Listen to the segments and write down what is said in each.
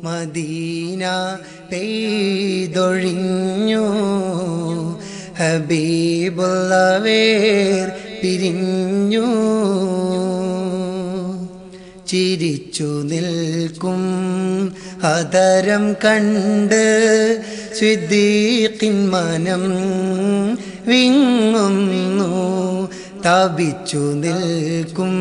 Medina പെയ്തൊഴിഞ്ഞു ഹബീബുള്ളവേർ പിരിഞ്ഞു ചിരിച്ചു നിൽക്കും അതരം കണ്ട് സ്വിദ്ദീഖിൻ മനം വിങ്ങുന്നു തപിച്ചു നിൽക്കും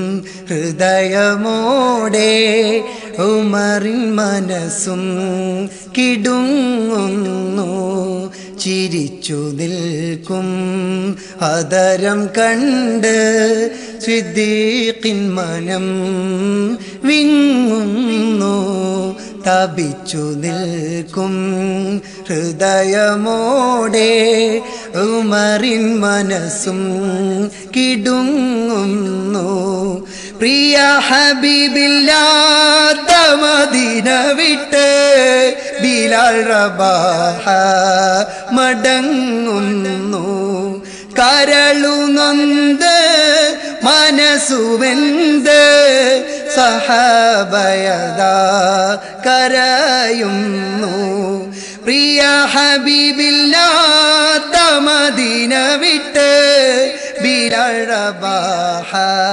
ഹൃദയമോടെ ഉമറിൻ മനസ്സും കിടുങ്ങുന്നു ചിരിച്ചു നിൽക്കും അതരം കണ്ട് സിദ്ദീഖിൻ മനം വിങ്ങുന്നു തപിച്ചു നിൽക്കും ഹൃദയമോടെ ഉമറിൻ മനസ്സും കിടുങ്ങുന്നു പ്രിയ ഹബീബില്ലാത്ത മദീന വിട്ട് ബിലാൽ റബാഹ മടങ്ങുന്നു കരളു നൊന്ത് മനസ്സുവെന്ത് സഹബയതാ കരയുന്നു പ്രിയ ഹബീബില്ലാത്ത മദീന വിട്ട് ബിരഴബാഹ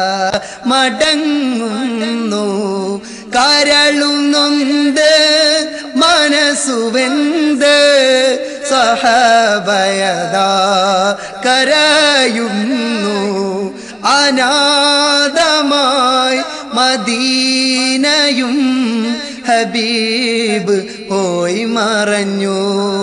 മടങ്ങുന്നു കരളും നൊന്ത് മനസ്സുവെന്ത് സഹബയതാ കരയുന്നു അനാഥമായി മദീനയും ഹബീബ് പോയി മറഞ്ഞു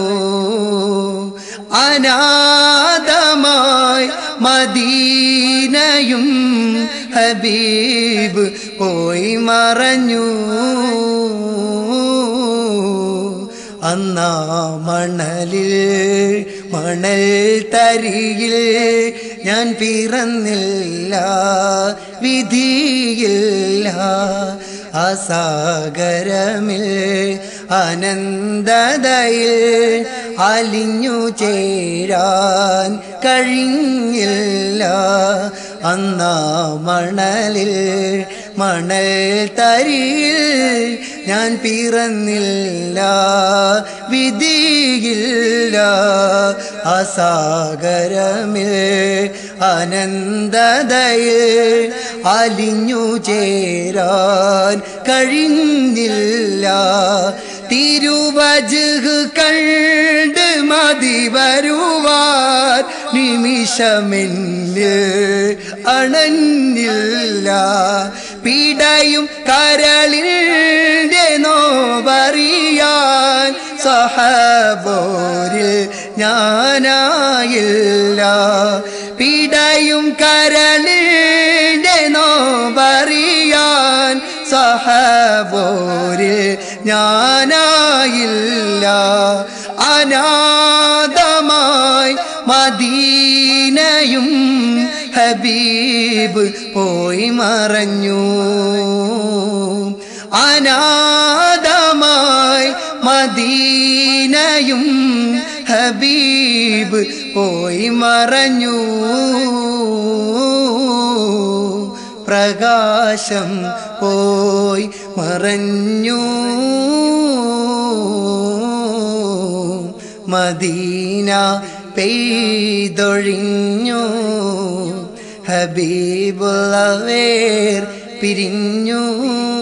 അനാഥമായി മദീനയും ഹബീബ് പോയി മറഞ്ഞു അന്നാ മണലിൽ മണൽ തരിയിൽ ഞാൻ പിറന്നില്ല വിധിയില്ല അസാഗരമിൽ അനന്തതയിൽ അലിഞ്ഞു ചേരാൻ കഴിഞ്ഞില്ല അന്നാ മണലിൽ മണൽ തരിയിൽ ഞാൻ പിറന്നില്ല വിധിയില്ല അസാഗരമിൽ അനന്തതയിൽ അലിഞ്ഞു ചേരാൻ കഴിഞ്ഞില്ല തിരുവജ് കണ്ട് മതി വരുവാൻ നിമിഷമെന്ന് അണഞ്ഞില്ല പിടയും കരളിൻ്റെ നോവറിയാൻ സഹബോരിൽ ഞാനായില്ല പിടയും കരളിൻ്റെ നോവറിയാൻ സഹബോരിൽ ഞാനായില്ല അനാഥമായി മദീനയും ഹബീബ് പോയി മറഞ്ഞു അനാഥമായി മദീനയും ഹബീബ് പോയി മറഞ്ഞു പ്രകാശം പോയി മറഞ്ഞു മദീന പെയ്തൊഴിഞ്ഞു ഹബീബുള്ളവേർ പിരിഞ്ഞു